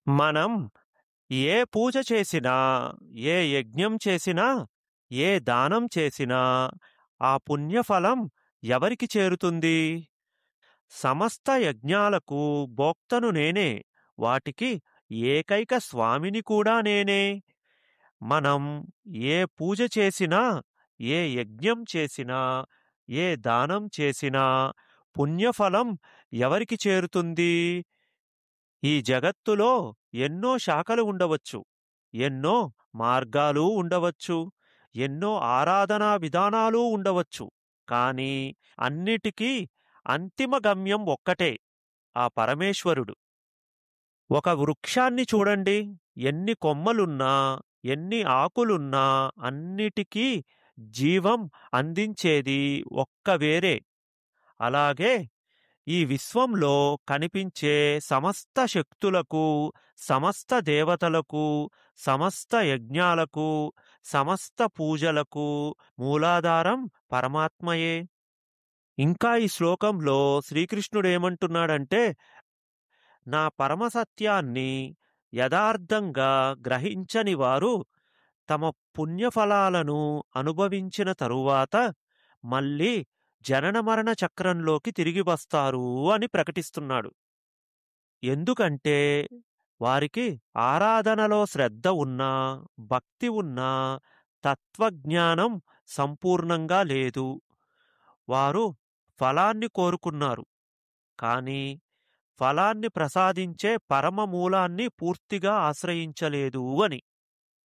మనం ఏ పూజ చేసినా, ఏ యజ్ఞం చేసినా, ఏ దానం చేసినా ఆ పుణ్యఫలం ఎవరికి చేరుతుంది? సమస్త యజ్ఞాలకు భోక్తను నేనే. వాటికి ఏకైక స్వామిని కూడా నేనే. మనం ఏ పూజ చేసినా, ఏ యజ్ఞం చేసినా, ఏ దానం చేసినా పుణ్యఫలం ఎవరికి చేరుతుంది? ఈ జగత్తులో ఎన్నో శాఖలు ఉండవచ్చు. ఎన్నో మార్గాలు ఉండవచ్చు. ఎన్నో ఆరాధనా విధానాలు ఉండవచ్చు. కానీ అన్నిటికీ అంతిమ గమ్యం ఒక్కటే ఆ పరమేశ్వరుడు. ఒక వృక్షాన్ని చూడండి. ఎన్ని కొమ్మలున్నా, ఎన్ని ఆకులున్నా అన్నిటికీ జీవం అందించేది ఒక్క వేరే. అలాగే ఈ విశ్వంలో కనిపించే సమస్త శక్తులకు, సమస్త దేవతలకు, సమస్త యజ్ఞాలకు, సమస్త పూజలకు మూలాధారం పరమాత్మయే. ఇంకా ఈ శ్లోకంలో శ్రీకృష్ణుడేమంటున్నాడంటే నా పరమసత్యాన్ని యథార్థంగా గ్రహించని వారు తమ పుణ్యఫలాలను అనుభవించిన తరువాత మళ్ళీ జనన మరణ చక్రంలోకి తిరిగి వస్తారు అని ప్రకటిస్తున్నాడు. ఎందుకంటే వారికి ఆరాధనలో శ్రద్ధ ఉన్నా, భక్తి ఉన్నా తత్వజ్ఞానం సంపూర్ణంగా లేదు. వారు ఫలాన్ని కోరుకున్నారు. కానీ ఫలాన్ని ప్రసాదించే పరమ మూలాన్ని పూర్తిగా ఆశ్రయించలేదు అని.